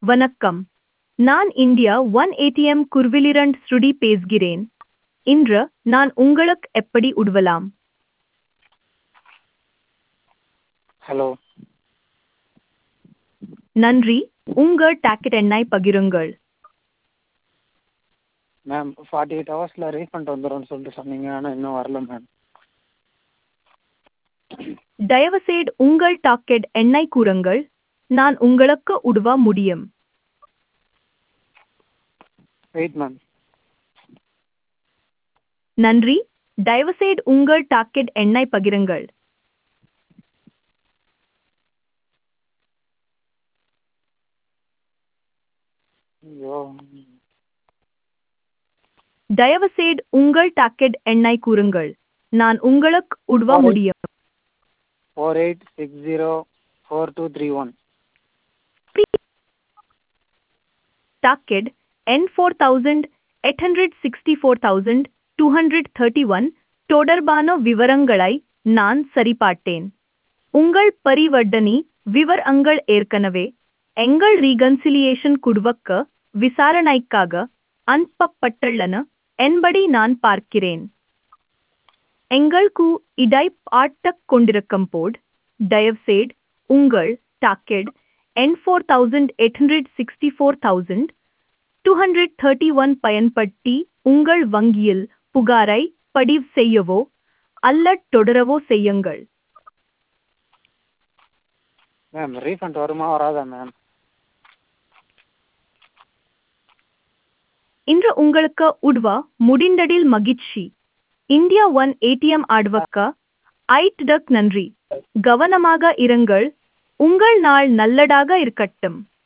வணக்கம் நான் India one ATM குர்விலிரண்ட் ஸ்ருடி பேசுகிறேன் இன்று நான் உங்களுக்கு எப்படி உதவலாம் ஹலோ நன்றி உங்கள் டாக்கெட் எண்ணை பகிருங்கள் மேம் ஃபார்ட்டி எயிட் ஹவர்ஸில் ரீஃபண்ட் வந்துடும்னு சொல்லிட்டு சொன்னீங்க ஆனால் இன்னும் வரல மேம் தயவுசெய்து உங்கள் டாக்கெட் எண்ணை கூறுங்கள் நான் உங்களுக்கு உதவ முடியும் வெயிட் மேம் நன்றி தயவுசெய்து உங்கள் டாக்கெட் எண்ணை பகிருங்கள் ஐயோ தயவுசெய்து உங்கள் டாக்கெட் எண்ணை கூறுங்கள் நான் உங்களுக்கு உதவ முடியும் four eight six zero four two three one docket என் four thousand eight hundred sixty four thousand two hundred thirty one தொடர்பான விவரங்களை நான் சரிபார்த்தேன் உங்கள் பரிவர்த்தனை விவரங்கள் ஏற்கனவே எங்கள் ரீகன்சிலியேஷன் குழுவுக்கு விசாரணைக்காக அனுப்பப்பட்டுள்ளன என்பதை நான் பார்க்கிறேன் எங்களுக்கு இடை ஆட்டக் கொண்டிருக்கும் போது தயவுசெய்து உங்கள் டாக்கெட் என் four thousand eight hundred sixty four thousand two hundred thirty one பயன்படுத்தி உங்கள் வங்கியில் புகாரை பதிவு செய்யவோ அல்லது தொடரவோ செய்யுங்கள் மேம் ரீஃபண்ட் வருமா வராதா மேம் இன்று உங்களுக்கு உதவ முடிந்ததில் மகிழ்ச்சி இந்தியா ஒன் ஏடிஎம் ஆடுவக்க ஐட் டக் நன்றி கவனமாக இருங்கள் உங்கள் நாள் நல்லதாக இருக்கட்டும்